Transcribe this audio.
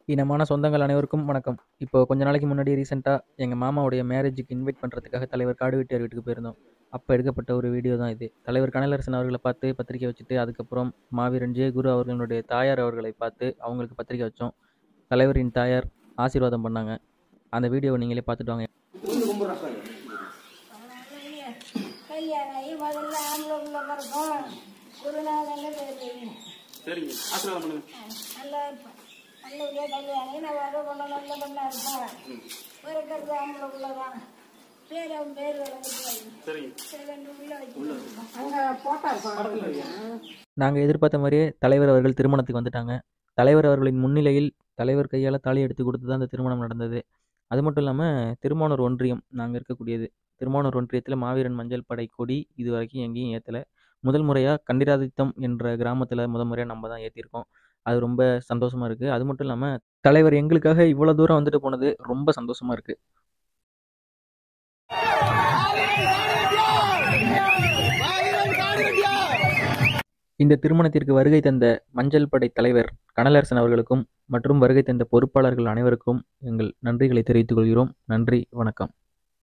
இனமான சொந்தங்கள் அனைவருக்கும் வணக்கம் இப்போ கொஞ்ச நாளைக்கு முன்னாடி ரீசெண்டாக எங்கள் மாமாவுடைய மேரேஜுக்கு இன்வைட் பண்ணுறதுக்காக தலைவர் காடு வெட்டியார் வீட்டுக்கு போயிருந்தோம் அப்போ எடுக்கப்பட்ட ஒரு வீடியோ தான் இது தலைவர் கனலரசன் அவர்களை பார்த்து பத்திரிக்கை வச்சுட்டு அதுக்கப்புறம் மாவீரன் ஜெய குரு அவர்களுடைய தாயார் அவர்களை பார்த்து அவங்களுக்கு பத்திரிக்கை வச்சோம் தலைவரின் தாயார் ஆசீர்வாதம் பண்ணாங்க அந்த வீடியோவை நீங்களே பார்த்துட்டு வாங்க கல்யாணம் ஆகி முதல்ல ஆம்பளை உள்ள பிறக்கும் குருநாதன் பேர் வைங்க. சரிங்க ஆசீர்வாதம் பண்ணுங்க நல்லா இருப்பேன் நல்லபடியாக கல்யாணம் ஆகி நான் வர கொண்டு நல்ல பண்ணா இருப்பேன் பிறக்கிறது ஆம்பளை உள்ளதான் பேர் அவன் பேர் விளங்கிட்டு வைங்க சரிங்க சரி, ரெண்டு உள்ள வச்சு அங்கே போட்டா இருப்பான் நாங்கள் எதிர்பார்த்த மாதிரியே தலைவர் அவர்கள் திருமணத்துக்கு வந்துட்டாங்க தலைவர் அவர்களின் முன்னிலையில் தலைவர் கையால் தாலி எடுத்து கொடுத்து தான் அந்த திருமணம் நடந்தது அது மட்டும் இல்லாமல் திருமானூர் ஒன்றியம் நாங்கள் இருக்கக்கூடியது திருமானூர் ஒன்றியத்தில் மாவீரன் மஞ்சள் படை கொடி இது வரைக்கும் எங்கேயும் ஏற்றலை முதல் முறையாக கண்டிராதித்தம் என்ற கிராமத்தில் முதல் முறையாக நம்ம தான் ஏற்றிருக்கோம் அது ரொம்ப சந்தோஷமாக இருக்குது அது மட்டும் இல்லாமல் தலைவர் எங்களுக்காக இவ்வளோ தூரம் வந்துட்டு போனது ரொம்ப சந்தோஷமாக இருக்குது இந்த திருமணத்திற்கு வருகை தந்த மஞ்சள் படை தலைவர் கனலரசன் அவர்களுக்கும் மற்றும் வருகை தந்த பொறுப்பாளர்கள் அனைவருக்கும் எங்கள் நன்றிகளை தெரிவித்துக் கொள்கிறோம் நன்றி வணக்கம்